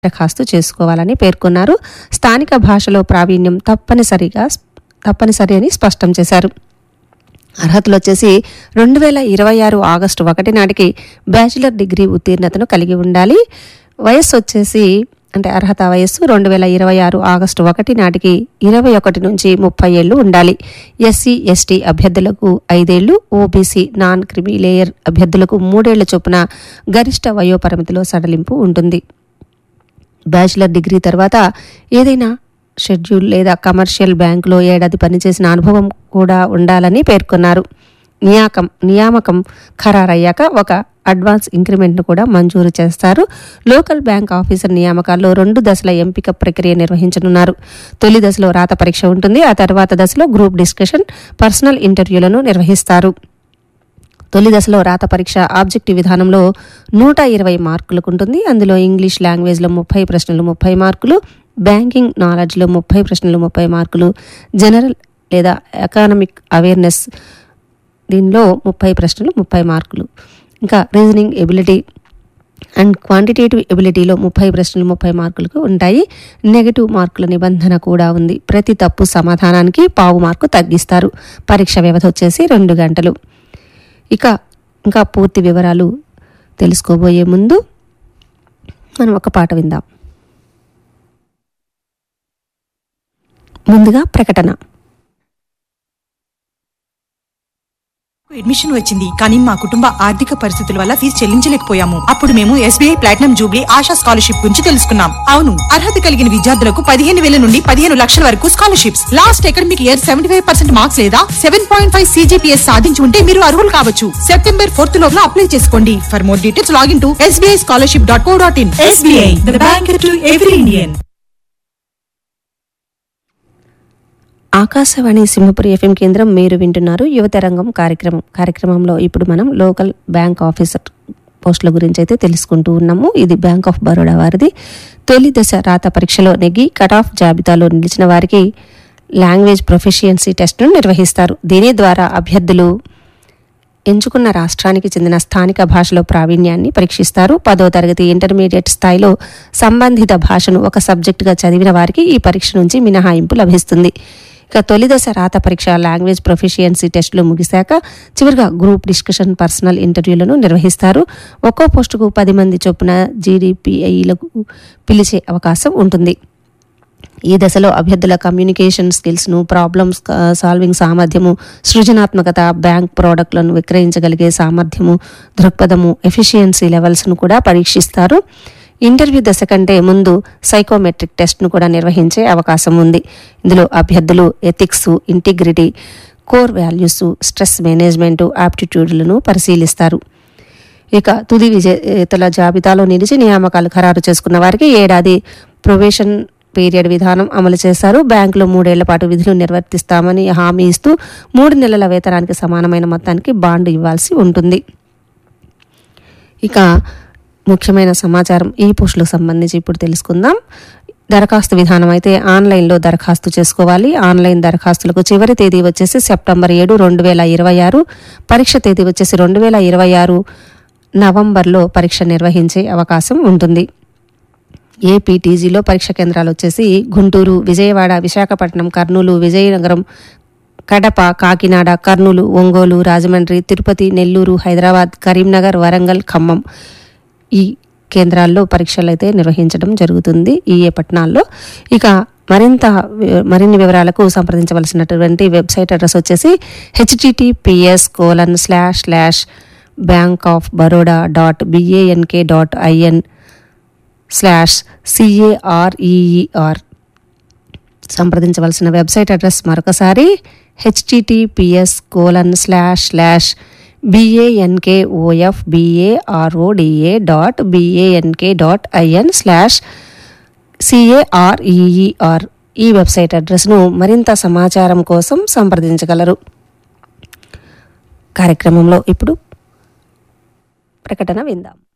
దరఖాస్తు చేసుకోవాలని పేర్కొన్నారు స్థానిక భాషలో ప్రావీణ్యం తప్పనిసరిగా తప్పనిసరి అని స్పష్టం చేశారు అర్హతలు వచ్చేసి రెండు వేల ఇరవై ఆరు ఆగస్టు ఒకటి నాటికి బ్యాచిలర్ డిగ్రీ ఉత్తీర్ణతను కలిగి ఉండాలి వయస్సు వచ్చేసి అంటే అర్హత వయస్సు రెండు వేల ఇరవై ఆరు ఆగస్టు ఒకటి నాటికి ఇరవై ఒకటి నుంచి ముప్పై ఏళ్లు ఉండాలి ఎస్సీ ఎస్టీ అభ్యర్థులకు ఐదేళ్లు ఓబీసీ నాన్ క్రిమి లేయర్ అభ్యర్థులకు మూడేళ్ల చొప్పున గరిష్ట వయోపరిమితిలో సడలింపు ఉంటుంది బ్యాచిలర్ డిగ్రీ తర్వాత ఏదైనా షెడ్యూల్ లేదా కమర్షియల్ బ్యాంకులో ఏడాది పనిచేసిన అనుభవం కూడా ఉండాలని పేర్కొన్నారు నియాకం నియామకం ఖరారయ్యాక ఒక అడ్వాన్స్ ఇంక్రిమెంట్ను కూడా మంజూరు చేస్తారు లోకల్ బ్యాంక్ ఆఫీసర్ నియామకాల్లో రెండు దశల ఎంపిక ప్రక్రియ నిర్వహించనున్నారు తొలి దశలో రాత పరీక్ష ఉంటుంది ఆ తర్వాత దశలో గ్రూప్ డిస్కషన్ పర్సనల్ ఇంటర్వ్యూలను నిర్వహిస్తారు తొలి దశలో రాత పరీక్ష ఆబ్జెక్టివ్ విధానంలో నూట ఇరవై మార్కులకు ఉంటుంది అందులో ఇంగ్లీష్ లాంగ్వేజ్లో ముప్పై ప్రశ్నలు ముప్పై మార్కులు బ్యాంకింగ్ నాలెడ్జ్లో ముప్పై ప్రశ్నలు ముప్పై మార్కులు జనరల్ లేదా ఎకానమిక్ అవేర్నెస్ దీనిలో ముప్పై ప్రశ్నలు ముప్పై మార్కులు ఇంకా రీజనింగ్ ఎబిలిటీ అండ్ క్వాంటిటేటివ్ ఎబిలిటీలో ముప్పై ప్రశ్నలు ముప్పై మార్కులకు ఉంటాయి నెగటివ్ మార్కుల నిబంధన కూడా ఉంది ప్రతి తప్పు సమాధానానికి పావు మార్కు తగ్గిస్తారు పరీక్ష వ్యవధి వచ్చేసి రెండు గంటలు ఇక ఇంకా పూర్తి వివరాలు తెలుసుకోబోయే ముందు మనం ఒక పాట విందాం ముందుగా ప్రకటన అడ్మిషన్ వచ్చింది కానీ మా కుటుంబ ఆర్థిక పరిస్థితుల వల్ల ఫీజు చెల్లించలేకపోయాము అప్పుడు మేము SBI platinum jubilee Asha scholarship గురించి తెలుసుకున్నాం అవును అర్హత కలిగిన విద్యార్థులకు పదిహేను వేల నుండి పదిహేను లక్షల వరకు scholarships last academic year seventy five percent marks లేదా సెవెన్ పాయింట్ ఫైవ్ సీజీపీఎస్ సాధించి ఉంటే మీరు అర్హులు కావచ్చు సెప్టెంబర్ ఫోర్త్ లోపల అప్లై చేసుకోండి for more details login to SBI scholarship dot co dot in SBI the bank to every Indian Akashvani Simhapuri FM కేంద్రం మీరు వింటున్నారు యువతరంగం కార్యక్రమం కార్యక్రమంలో ఇప్పుడు మనం లోకల్ బ్యాంక్ ఆఫీసర్ పోస్టుల గురించి అయితే తెలుసుకుంటూ ఉన్నాము ఇది బ్యాంక్ ఆఫ్ బరోడా వారిది తొలి దశ రాత పరీక్షలో నెగ్గి కట్ ఆఫ్ జాబితాలో నిలిచిన వారికి లాంగ్వేజ్ ప్రొఫిషియన్సీ టెస్ట్ను నిర్వహిస్తారు దీని ద్వారా అభ్యర్థులు ఎంచుకున్న రాష్ట్రానికి చెందిన స్థానిక భాషలో ప్రావీణ్యాన్ని పరీక్షిస్తారు పదో తరగతి ఇంటర్మీడియట్ స్థాయిలో సంబంధిత భాషను ఒక సబ్జెక్టుగా చదివిన వారికి ఈ పరీక్ష నుంచి మినహాయింపు లభిస్తుంది ఇక తొలి దశ రాత పరీక్ష లాంగ్వేజ్ ప్రొఫిషియన్సీ టెస్టులు ముగిశాక చివరిగా గ్రూప్ డిస్కషన్ పర్సనల్ ఇంటర్వ్యూలను నిర్వహిస్తారు ఒక్కో పోస్టుకు పది మంది చొప్పున జీడీపీఐలకు పిలిచే అవకాశం ఉంటుంది ఈ దశలో అభ్యర్థుల కమ్యూనికేషన్ స్కిల్స్ను ప్రాబ్లమ్స్ సాల్వింగ్ సామర్థ్యము సృజనాత్మకత బ్యాంక్ ప్రోడక్ట్లను విక్రయించగలిగే సామర్థ్యము దృక్పథము ఎఫిషియన్సీ లెవెల్స్ను కూడా పరీక్షిస్తారు ఇంటర్వ్యూ దశ కంటే ముందు సైకోమెట్రిక్ టెస్ట్ను కూడా నిర్వహించే అవకాశం ఉంది ఇందులో అభ్యర్థులు ethics integrity core values stress management ఆప్టిట్యూడ్లను పరిశీలిస్తారు ఇక తుది విజేతల జాబితాలో నిలిచి నియామకాలు ఖరారు చేసుకున్న వారికి ఏడాది ప్రొవేషన్ పీరియడ్ విధానం అమలు చేశారు బ్యాంకులో మూడేళ్ల పాటు విధులు నిర్వర్తిస్తామని హామీ ఇస్తూ మూడు నెలల వేతనానికి సమానమైన మొత్తానికి బాండ్ ఇవ్వాల్సి ఉంటుంది ఇక ముఖ్యమైన సమాచారం ఈ పోస్టులకు సంబంధించి ఇప్పుడు తెలుసుకుందాం దరఖాస్తు విధానం అయితే ఆన్లైన్లో దరఖాస్తు చేసుకోవాలి ఆన్లైన్ దరఖాస్తులకు చివరి తేదీ వచ్చేసి సెప్టెంబర్ ఏడు రెండు వేల ఇరవై ఆరు పరీక్ష తేదీ వచ్చేసి రెండు వేల ఇరవై ఆరు నవంబర్లో పరీక్ష నిర్వహించే అవకాశం ఉంటుంది ఏపీటీజీలో పరీక్ష కేంద్రాలు వచ్చేసి గుంటూరు విజయవాడ విశాఖపట్నం కర్నూలు విజయనగరం కడప కాకినాడ కర్నూలు ఒంగోలు రాజమండ్రి తిరుపతి నెల్లూరు హైదరాబాద్ కరీంనగర్ వరంగల్ ఖమ్మం ఈ కేంద్రాల్లో పరీక్షలు అయితే నిర్వహించడం జరుగుతుంది ఈ ఏ పట్టణాల్లో ఇక మరింత వి- మరిన్ని వివరాలకు సంప్రదించవలసినటువంటి వెబ్సైట్ అడ్రస్ వచ్చేసి HTTPS colon slash slash bank of Baroda dot B A N K dot I N slash C A R E E R సంప్రదించవలసిన వెబ్సైట్ అడ్రస్ మరొకసారి HTTPS colon slash slash B A N K O F B A R O D A dot B A N K dot I N slash C A R E E R ఈ వెబ్సైట్ అడ్రస్ను మరింత సమాచారం కోసం సంప్రదించగలరు కార్యక్రమంలో ఇప్పుడు ప్రకటన విందాం